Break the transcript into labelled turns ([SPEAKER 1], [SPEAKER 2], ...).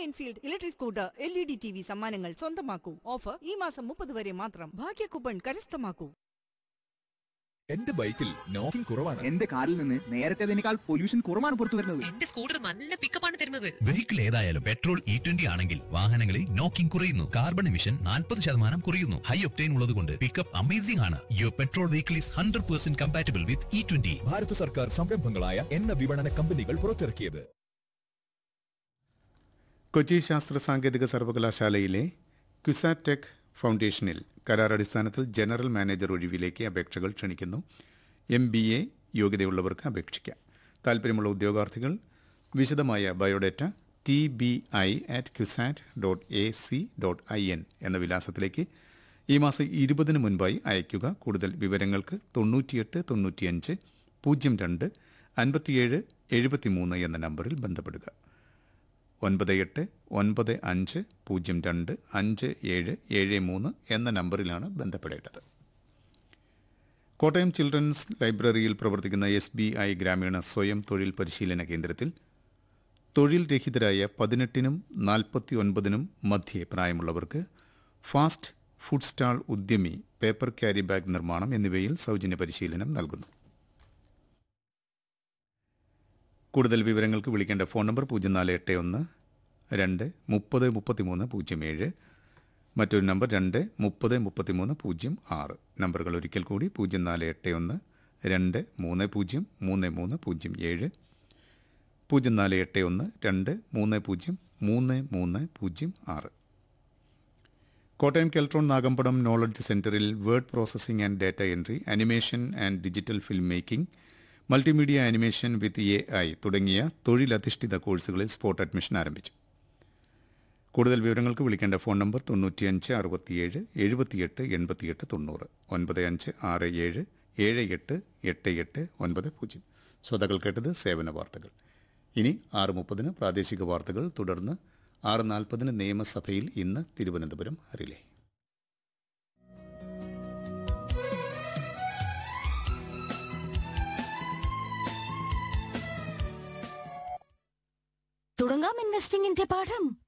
[SPEAKER 1] Enfield electric scooter L E D T V സമ്മാനങ്ങൾ സ്വന്തമാക്കൂ offer ഈ മാസം മുപ്പത് വരെ മാത്രം ഭാഗ്യ കൂപ്പൺ കരസ്ഥമാക്കൂ
[SPEAKER 2] എന്റെ ബൈക്കിൽ നോക്കിംഗ് കുറവാണ്
[SPEAKER 3] എന്റെ കാറിൽ നിന്ന് നേരത്തേതിനേക്കാൾ പൊല്യൂഷൻ കുറവാണ് പുറത്തു വരുന്നത്
[SPEAKER 4] എന്റെ സ്കൂട്ടർ നല്ല പിക്കപ്പാണ് തരുന്നത്
[SPEAKER 5] വെഹിക്കിൾ ഏതായാലും പെട്രോൾ ഇ ട്വന്റി ആണെങ്കിൽ വാഹനങ്ങളിൽ നോക്കിംഗ് കുറയുന്നു കാർബൺ എമിഷൻ നാൽപ്പത് ശതമാനം കുറയുന്നു ഹൈ ഒപ്റ്റൈൻ ഉള്ളതുകൊണ്ട് പിക്കപ്പ് അമേസിംഗ് ആണ് your petrol vehicle is hundred percent compatible with E twenty
[SPEAKER 2] Bharata സർക്കാർ സംരംഭങ്ങളായ എണ്ണ വിപണന കമ്പനികൾ പുറത്തിറക്കിയത്
[SPEAKER 6] കൊച്ചി ശാസ്ത്ര സാങ്കേതിക സർവകലാശാലയിലെ ക്യുസാറ്റെക് ഫൗണ്ടേഷനിൽ കരാർ അടിസ്ഥാനത്തിൽ ജനറൽ മാനേജർ ഒഴിവിലേക്ക് അപേക്ഷകൾ ക്ഷണിക്കുന്നു എം ബി എ യോഗ്യതയുള്ളവർക്ക് അപേക്ഷിക്കാം താൽപ്പര്യമുള്ള ഉദ്യോഗാർത്ഥികൾ വിശദമായ biodata T B I at CUSAT dot A C dot I N എന്ന വിലാസത്തിലേക്ക് ഈ മാസം ഇരുപതിന് മുൻപായി അയയ്ക്കുക കൂടുതൽ വിവരങ്ങൾക്ക് തൊണ്ണൂറ്റിയെട്ട് തൊണ്ണൂറ്റിയഞ്ച് പൂജ്യം രണ്ട് അൻപത്തിയേഴ് എഴുപത്തിമൂന്ന് എന്ന നമ്പറിൽ ബന്ധപ്പെടുക ഒൻപത് എട്ട് ഒൻപത് അഞ്ച് പൂജ്യം രണ്ട് അഞ്ച് ഏഴ് ഏഴ് മൂന്ന് എന്ന നമ്പറിലാണ് ബന്ധപ്പെടേണ്ടത് കോട്ടയം ചിൽഡ്രൻസ് ലൈബ്രറിയിൽ പ്രവർത്തിക്കുന്ന എസ് ബി ഐ ഗ്രാമീണ സ്വയം തൊഴിൽ പരിശീലന കേന്ദ്രത്തിൽ തൊഴിൽ രഹിതരായ പതിനെട്ടിനും നാൽപ്പത്തി ഒൻപതിനും മധ്യേ പ്രായമുള്ളവർക്ക് ഫാസ്റ്റ് ഫുഡ് സ്റ്റാൾ ഉദ്യമി പേപ്പർ ക്യാരി ബാഗ് നിർമ്മാണം എന്നിവയിൽ സൗജന്യ പരിശീലനം നൽകുന്നു കൂടുതൽ വിവരങ്ങൾക്ക് വിളിക്കേണ്ട ഫോൺ നമ്പർ പൂജ്യം നാല് എട്ട് ഒന്ന് രണ്ട് മുപ്പത് മുപ്പത്തിമൂന്ന് പൂജ്യം ഏഴ് മറ്റൊരു നമ്പർ രണ്ട് മുപ്പത് മുപ്പത്തിമൂന്ന് പൂജ്യം ആറ് നമ്പറുകൾ ഒരിക്കൽ കൂടി പൂജ്യം നാല് എട്ട് ഒന്ന് രണ്ട് മൂന്ന് പൂജ്യം മൂന്ന് മൂന്ന് പൂജ്യം ഏഴ് പൂജ്യം നാല് എട്ട് ഒന്ന് രണ്ട് മൂന്ന് പൂജ്യം മൂന്ന് മൂന്ന് പൂജ്യം ആറ് കോട്ടയം കെൽട്രോൺ നാഗമ്പടം നോളജ് സെന്ററിൽ word processing and data entry animation and digital film making multimedia animation with A I തുടങ്ങിയ തൊഴിലധിഷ്ഠിത കോഴ്സുകളിൽ സ്പോട്ട് അഡ്മിഷൻ ആരംഭിച്ചു കൂടുതൽ വിവരങ്ങൾക്ക് വിളിക്കേണ്ട ഫോൺ നമ്പർ തൊണ്ണൂറ്റിയഞ്ച് അറുപത്തിയേഴ് എഴുപത്തിയെട്ട് എൺപത്തിയെട്ട് തൊണ്ണൂറ് ഒൻപത് അഞ്ച് ആറ് ഏഴ് ഏഴ് എട്ട് എട്ട് എട്ട് ഒൻപത് പൂജ്യം ശ്രോതാക്കൾ കേട്ടത് സേവന വാർത്തകൾ ഇനി ആറ് മുപ്പതിന് പ്രാദേശിക വാർത്തകൾ തുടർന്ന് ആറ് നാൽപ്പതിന് നിയമസഭയിൽ ഇന്ന് തിരുവനന്തപുരം അറിയില്ലേ
[SPEAKER 7] തുടങ്ങാം ഇൻവെസ്റ്റിംഗിന്റെ പാഠം